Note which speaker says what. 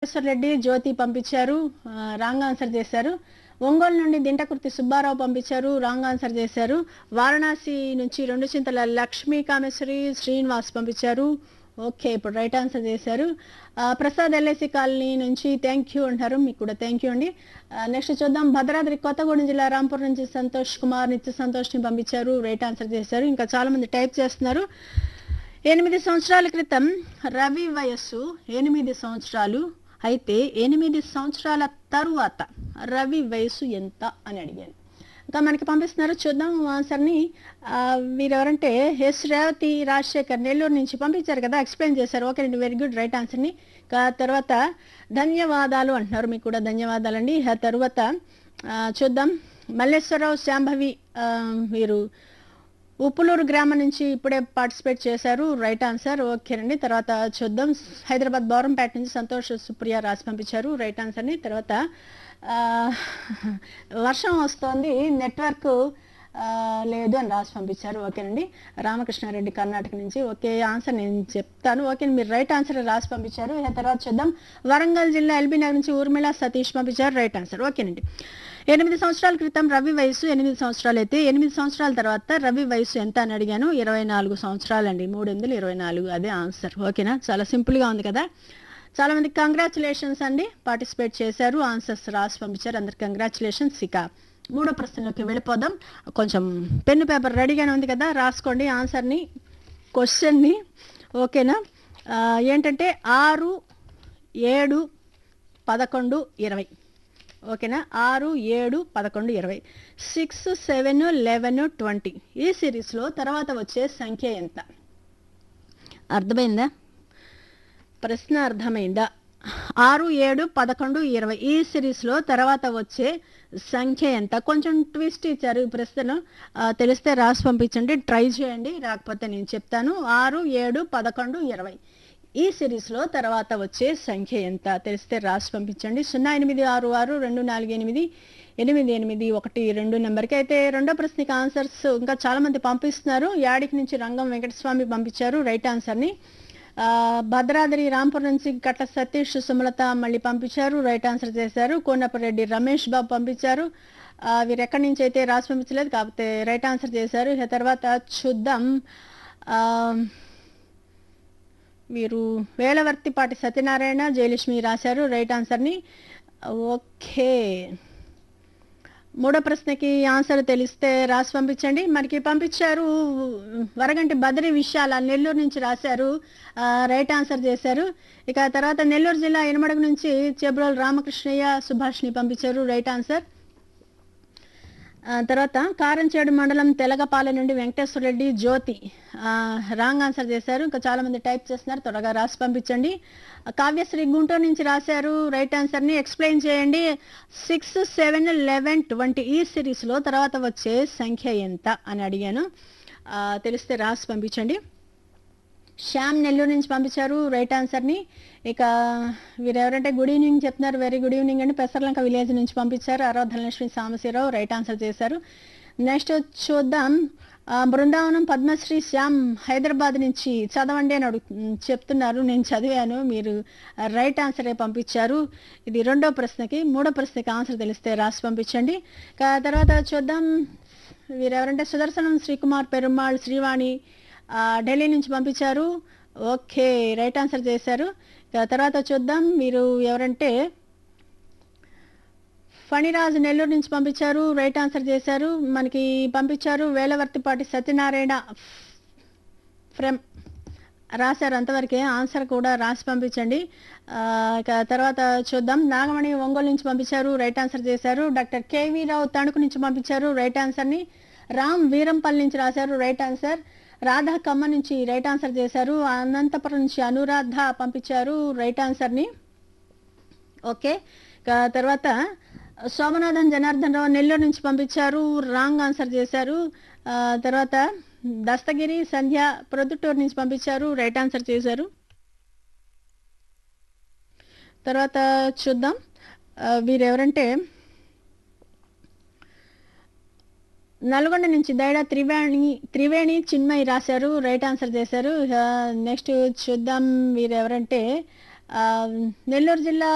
Speaker 1: వెంకటేశ్వర రెడ్డి జ్యోతి పంపించారు ఆ, wrong answer చేశారు ఒంగోలు నుండి దింటకుర్తి సుబ్బారావు పంపించారు రాంగ్ ఆన్సర్ చేశారు వారణాసి నుంచి రెండు చింతల లక్ష్మీ కామేశ్వరి శ్రీనివాస్ పంపించారు ఓకే ఇప్పుడు రైట్ ఆన్సర్ చేశారు ఆ, ప్రసాద్ ఎల్ఐసి కాలనీ నుంచి థ్యాంక్ యూ అంటారు మీకు కూడా థ్యాంక్ యూ అండి నెక్స్ట్ చూద్దాం భద్రాద్రి కొత్తగూడెం జిల్లా రాంపూర్ నుంచి సంతోష్ కుమార్ నిత్య సంతోష్ని పంపించారు రైట్ ఆన్సర్ చేశారు ఇంకా చాలా మంది టైప్ చేస్తున్నారు ఎనిమిది సంవత్సరాల క్రితం రవి వయస్సు ఎనిమిది సంవత్సరాలు అయితే ఎనిమిది సంవత్సరాల తరువాత రవి వయసు ఎంత అని అడిగాను ఇంకా మనకి పంపిస్తున్నారు చూద్దాం ఆన్సర్ని ఆ, వీరెవరంటే ఎస్ రేవతి రాజశేఖర్ నెల్లూరు నుంచి పంపించారు కదా ఎక్స్ప్లెయిన్ చేశారు ఓకే అండి వెరీ గుడ్ రైట్ ఆన్సర్ని ఇంకా తర్వాత ధన్యవాదాలు అంటున్నారు మీకు కూడా ధన్యవాదాలండి ఆ తర్వాత ఆ, చూద్దాం మల్లేశ్వరరావు శాంభవి ఆ, వీరు ఉప్పులూరు గ్రామం నుంచి ఇప్పుడే పార్టిసిపేట్ చేశారు రైట్ ఆన్సర్ ఓకేనండి తర్వాత చూద్దాం హైదరాబాద్ బౌరంపేట నుంచి సంతోష్ సుప్రియ రాసి పంపించారు రైట్ ఆన్సర్ని తర్వాత ఆ, వర్షం వస్తోంది నెట్వర్క్ ఆ, లేదు అని రాసి పంపించారు ఓకేనండి రామకృష్ణారెడ్డి కర్ణాటక నుంచి ఓకే ఆన్సర్ నేను చెప్తాను ఓకే మీరు రైట్ ఆన్సర్ రాసి పంపించారు ఇక తర్వాత చూద్దాం వరంగల్ జిల్లా ఎల్బీ నగర్ నుంచి ఊర్మిళ సతీష్ పంపించారు రైట్ ఆన్సర్ ఓకేనండి ఎనిమిది సంవత్సరాల క్రితం రవి వయసు ఎనిమిది సంవత్సరాలు అయితే ఎనిమిది సంవత్సరాల తర్వాత రవి వయసు ఎంత అని అడిగాను ఇరవై నాలుగు సంవత్సరాలండి మూడు ఎనిమిది ఇరవై నాలుగు అదే ఆన్సర్ ఓకేనా చాలా సింపుల్గా ఉంది కదా చాలా మంది కంగ్రాచులేషన్స్ అండి పార్టిసిపేట్ చేశారు ఆన్సర్స్ రాసి పంపించారు అందరికి కంగ్రాచులేషన్స్ ఇక మూడో ప్రశ్నలోకి వెళ్ళిపోదాం కొంచెం పెన్ను పేపర్ రెడీగానే ఉంది కదా రాసుకోండి ఆన్సర్ని క్వశ్చన్ని ఓకేనా ఆ, ఏంటంటే ఆరు ఏడు పదకొండు ఇరవై ఓకేనా ఆరు ఏడు పదకొండు ఇరవై సిక్స్ సెవెన్ లెవెన్ ట్వంటీ ఈ సిరీస్లో తర్వాత వచ్చే సంఖ్య ఎంత అర్థమైందా ప్రశ్న అర్థమైందా ఆరు ఏడు పదకొండు ఇరవై ఈ సిరీస్లో తర్వాత వచ్చే సంఖ్య ఎంత కొంచెం ట్విస్ట్ ఇచ్చారు ఈ ప్రశ్నను ఆ, తెలిస్తే రాసి పంపించండి ట్రై చేయండి రాకపోతే నేను చెప్తాను ఆరు ఏడు పదకొండు ఇరవై ఈ సిరీస్లో తర్వాత వచ్చే సంఖ్య ఎంత తెలిస్తే రాసి పంపించండి సున్నా ఎనిమిది ఆరు ఆరు రెండు నాలుగు ఎనిమిది ఎనిమిది ఎనిమిది ఒకటి రెండు నెంబర్కి అయితే రెండో ప్రశ్నకి ఆన్సర్స్ ఇంకా చాలా మంది పంపిస్తున్నారు యాడికి నుంచి రంగం వెంకటస్వామి పంపించారు రైట్ ఆన్సర్ని ఆ, భద్రాద్రి రాంపూర్ నుంచి కట్ల సతీష్ సుమలత మళ్ళీ పంపించారు రైట్ ఆన్సర్ చేశారు కోనపరెడ్డి రమేష్ బాబు పంపించారు ఆ, వీరు ఎక్కడి నుంచి అయితే రాసి పంపించలేదు కాకపోతే రైట్ ఆన్సర్ చేశారు ఇక తర్వాత చూద్దాం ఆ, వీరు వేలవర్తిపాటి సత్యనారాయణ జయలక్ష్మి రాశారు రైట్ ఆన్సర్ని ఓకే మూడో ప్రశ్నకి ఆన్సర్ తెలిస్తే రాసి పంపించండి మనకి పంపించారు వరగంటి బద్రి విశాల నెల్లూరు నుంచి రాశారు ఆ, రైట్ ఆన్సర్ చేశారు ఇక తర్వాత నెల్లూరు జిల్లా ఎనమడుగు నుంచి చెబ్రోల్ రామకృష్ణయ్య సుభాష్ని పంపించారు రైట్ ఆన్సర్ ఆ, తర్వాత కారంచేడు మండలం తెలగపాలెం నుండి వెంకటేశ్వర రెడ్డి జ్యోతి ఆ, రాంగ్ ఆన్సర్ చేశారు ఇంకా చాలా మంది టైప్ చేస్తున్నారు త్వరగా రాసి పంపించండి ఆ, కావ్యశ్రీ గుంటూరు నుంచి రాశారు రైట్ ఆన్సర్ని ఎక్స్ప్లెయిన్ చేయండి సిక్స్ సెవెన్ లెవెన్ ట్వంటీ ఈ సిరీస్లో తర్వాత వచ్చే సంఖ్య ఎంత అని అడిగాను ఆ, తెలిస్తే రాసి పంపించండి శ్యామ్ నెల్లూరు నుంచి పంపించారు రైట్ ఆన్సర్ని ఇక వీరు ఎవరంటే గుడ్ ఈవినింగ్ చెప్తున్నారు వెరీ గుడ్ ఈవినింగ్ అండి పెసర్లంక విలేజ్ నుంచి పంపించారు అరవ ధనలక్ష్మి సాంబశివరావు రైట్ ఆన్సర్ చేశారు నెక్స్ట్ చూద్దాం ఆ, బృందావనం పద్మశ్రీ శ్యామ్ హైదరాబాద్ నుంచి చదవండి అని అడుగు చెప్తున్నారు నేను చదివాను మీరు రైట్ ఆన్సరే పంపించారు ఇది రెండో ప్రశ్నకి మూడో ప్రశ్నకి ఆన్సర్ తెలిస్తే రాసి పంపించండి ఇక తర్వాత చూద్దాం వీరెవరంటే సుదర్శనం శ్రీకుమార్ పెరుమాళ్ శ్రీవాణి ఆ, ఢిల్లీ నుంచి పంపించారు ఓకే రైట్ ఆన్సర్ చేశారు ఇక తర్వాత చూద్దాం మీరు ఎవరంటే ఫణిరాజు నెల్లూరు నుంచి పంపించారు రైట్ ఆన్సర్ చేశారు మనకి పంపించారు వేలవర్తిపాటి సత్యనారాయణ ఫ్రమ్ రాశారు అంతవరకే ఆన్సర్ కూడా రాసి పంపించండి ఆ, ఇక తర్వాత చూద్దాం నాగమణి ఒంగోలు నుంచి పంపించారు రైట్ ఆన్సర్ చేశారు డాక్టర్ కేవీ రావు తణుకు నుంచి పంపించారు రైట్ ఆన్సర్ని రామ్ వీరంపల్లి నుంచి రాశారు రైట్ ఆన్సర్ రాధా కమ్మ నుంచి రైట్ ఆన్సర్ చేశారు అనంతపురం నుంచి అనురాధ పంపించారు రైట్ ఆన్సర్ని ఓకే ఇక తర్వాత సోమనాథన్ జనార్దన్ రావు నెల్లూరు నుంచి పంపించారు రాంగ్ ఆన్సర్ చేశారు ఆ, తర్వాత దస్తగిరి సంధ్య ప్రొద్దుటూరు నుంచి పంపించారు రైట్ ఆన్సర్ చేశారు తర్వాత చూద్దాం ఆ, వీరెవరంటే నల్గొండ నుంచి దైడా త్రివేణి త్రివేణి చిన్మయి రాశారు రైట్ ఆన్సర్ చేశారు నెక్స్ట్ చూద్దాం వీరెవరంటే ఆ, నెల్లూరు జిల్లా